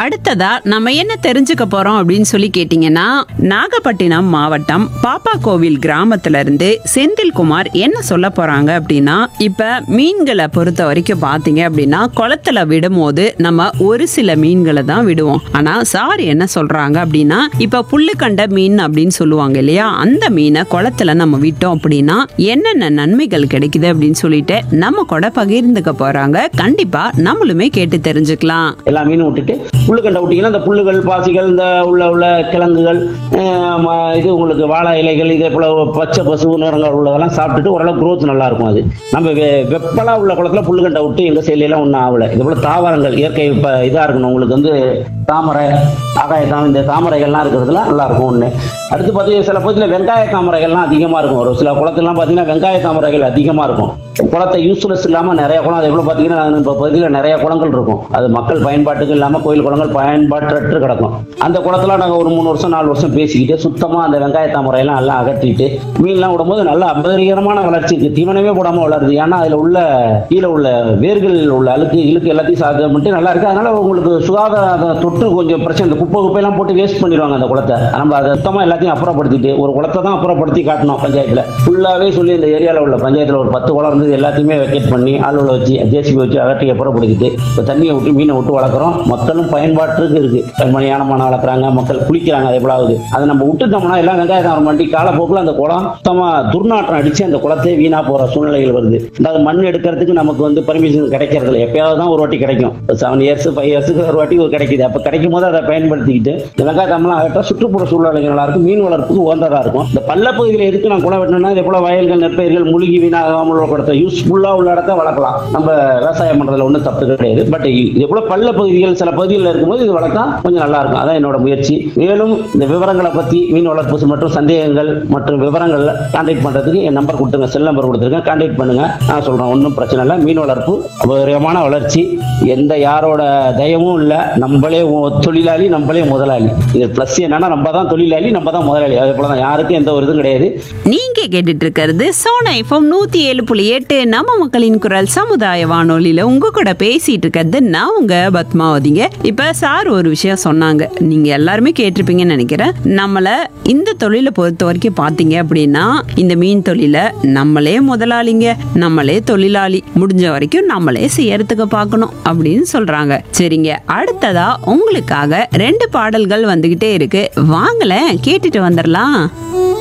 அடுத்ததா நம்ம என்ன தெரிஞ்சுக்க போறோம் அப்படின்னு சொல்லி கேட்டீங்கன்னா நாகப்பட்டினம் மாவட்டம் பாப்பா கோவில் கிராமத்துல இருந்து செந்தில்குமார் என்ன சொல்ல போறாங்க அப்படின்னா இப்ப மீன்களை பொறுத்த வரைக்கும் பாத்தீங்க அப்படின்னா குளத்துல விடும்போது நம்ம ஒரு சில மீன்களை தான் விடுவோம் ஆனா சார் என்ன சொல்றாங்க அப்படின்னா இப்ப புல்லுக்கண்ட மீன் அப்படின்னு சொல்லுவாங்க இல்லையா அந்த மீனை குளத்துல நம்ம விட்டோம் அப்படின்னா என்னென்ன நன்மைகள் கிடைக்குது அப்படின்னு சொல்லிட்டு நம்ம கூட பகிர்ந்துக்க போறாங்க கண்டிப்பா நம்மளுமே கேட்டு தெரிஞ்சுக்கலாம் எல்லா மீனும் விட்டுட்டு புல்லுக்கண்டை விட்டீங்கன்னா இந்த புல்லுகள் பாசிகள் இந்த உள்ள உள்ள கிழங்குகள் அஹ் ம- இது உங்களுக்கு வாழை இலைகள் இதே போல பச்சை பசு நிறங்கள் உள்ளதெல்லாம் சாப்பிட்டுட்டு ஓரளவு growth நல்லா இருக்கும் அது நம்ம வெ- வெப்பலா உள்ள குளத்துல புல்லுக்கண்டை விட்டு எங்க செயலாம் ஒன்றும் ஆகல இது போல தாவரங்கள் இயற்கை இப்போ இதாக இருக்கணும் உங்களுக்கு வந்து தாமரை ஆகாய தாமரை இந்த தாமரைகள்லாம் இருக்கிறதுல நல்லா இருக்கும் ஒன்று அடுத்து பார்த்தீங்கன்னா சில பகுதியில் வெங்காய தாமரைகள்லாம் அதிகமாக இருக்கும் ஒரு சில குளத்துலலாம் பார்த்தீங்கன்னா வெங்காய தாமரைகள் அதிகமாக இருக்கும் குளத்தை யூஸ்லெஸ் இல்லாமல் நிறைய குளம் அதே போல பார்த்தீங்கன்னா இப்போ பகுதியில் நிறைய குளங்கள் இருக்கும் அது மக்கள் பயன்பாட்டுக்கு இல்லாமல் கோயில் குளங்கள் பயன்பாட்டற்று கிடக்கும் அந்த குளத்துல நாங்கள் ஒரு மூணு வருஷம் நாலு வருஷம் பேசிக்கிட்டு சுத்தமாக அந்த வெங்காய தாமரையெல்லாம் எல்லாம் அகற்றிட்டு மீன்லாம் விடும்போது நல்ல அபரிகரமான வளர்ச்சி இருக்கு தீவனமே போடாமல் வளருது ஏன்னா அதில் உள்ள கீழே உள்ள வேர்கள் உள்ள அழுக்கு இழுக்கு எல்லாத்தையும் சாதம் பண்ணிட்டு நல்லா இருக்கு அதனால உங்களுக்கு சுகாதார தொற்று கொஞ்சம் பிரச்சனை இந்த குப்பை குப்பையெல்லாம் போட்டு வேஸ்ட் பண்ணிடுவாங்க அந்த குளத்தை நம்ம அதை சுத்தமாக எல்லாத்தையும் அப்புறப்படுத்திட்டு ஒரு குளத்தை தான் அப்புறப்படுத்தி காட்டணும் பஞ்சாயத்தில் ஃபுல்லாகவே சொல்லி இந்த ஏரியாவில் உள்ள பஞ்சாயத்தில் ஒரு பத்து குளம் இருந்தது எல்லாத்தையுமே வெக்கேட் பண்ணி ஆளுகளை வச்சு ஜேசிபி வச்சு அகற்றி அப்புறப்படுத்திட்டு இப்போ தண்ணியை விட்டு மீனை விட்டு வளர்க்குறோம் மக்களும் பயன்பாட்டுக்கு இருக்கு கண்மணி யானமான வளர்க்குறாங்க மக்கள் குளிக்கிறாங்க அது எவ்வளவு அதை நம்ம விட்டுட்டோம்னா எல்லாம் வெங்காயம் பண்ணி காலப்போக்கில் அந்த குளம் சுத்தமாக துர்நாற்றம் அடிச்சு அந்த குளத்தை வீணா போற சூழ்நிலைகள் வருது அதாவது மண் எடுக்கிறதுக்கு நமக்கு வந்து பர்மிஷன் கிடைக்கிறது இல்லை எப்பயாவது தான் ஒரு வாட்டி கிடைக்கும் செவன் இயர்ஸ் ஃபைவ் இயர்ஸுக்கு ஒரு வாட்டி ஒரு கிடைக்குது அப்போ கிடைக்கும் போது அதை பயன்படுத்திக்கிட்டு இந்த வெங்காயத்தம்லாம் அகற்ற சுற்றுப்புற சூழ்நிலைகள் நல்லா இருக்கும் மீன் வளர்ப்புக்கு உகந்ததா இருக்கும் இந்த பள்ளப்பகுதியில் எதுக்கு நான் குளம் வெட்டணும்னா இதே போல வயல்கள் நெற்பயிர்கள் மூழ்கி வீணாகாமல் உள்ள இடத்த யூஸ்ஃபுல்லாக உள்ள இடத்த வளர்க்கலாம் நம்ம விவசாயம் பண்றதுல ஒன்றும் தப்பு கிடையாது பட் இதே போல பள்ள பகுதிகள் சில பகுதிகளில் இருக்கும்போது இது வளர்த்தா கொஞ்சம் நல்லா இருக்கும் அதான் என்னோட முயற்சி மேலும் இந்த விவரங்களை பத்தி மீன் வளர்ப்பு மற்றும் சந்தேகங்கள் மற்றும் விவரங்கள் கான்டாக்ட் பண்றதுக்கு என் நம்பர் கொடுத்துருங்க செல் நம்பர் கொடுத்துருக்கேன் கான்டாக்ட் பண்ணுங்க நான் சொல்றேன் ஒன்றும் பிரச்சனை இல்லை மீன் வளர்ப்பு அபரிகரமான வளர்ச்சி எந்த யாரோட தயவும் இல்லை நம்மளே ஒ- தொழிலாளி நம்மளே முதலாளி இது ப்ளஸ் என்னன்னா நம்ம தான் தொழிலாளி நம்ம தான் முதலாளி அதே போல தான் யாருக்கும் எந்த ஒரு இதுவும் கிடையாது நீங்க கேட்டுட்டு இருக்கிறது சோனா எஃப்எம் நூத்தி ஏழு புள்ளி எட்டு நம்ம மக்களின் குரல் சமுதாய வானொலியில உங்க கூட பேசிட்டு இருக்கிறது நான் உங்க பத்மாவதிங்க இப்ப சார் ஒரு விஷயம் சொன்னாங்க நீங்க எல்லாருமே கேட்டிருப்பீங்கன்னு நினைக்கிறேன் நம்மள இந்த தொழிலை பொறுத்த வரைக்கும் பாத்தீங்க அப்படின்னா இந்த மீன் தொழிலை நம்மளே முதலாளிங்க நம்மளே தொழிலாளி முடிஞ்ச வரைக்கும் நம்மளே செய்யறதுக்கு பார்க்கணும் அப்படின்னு சொல்றாங்க சரிங்க அடுத்ததா உங்களுக்காக ரெண்டு பாடல்கள் வந்துகிட்டே இருக்கு வாங்கல கேட்டுட்டு வந்துடலாம்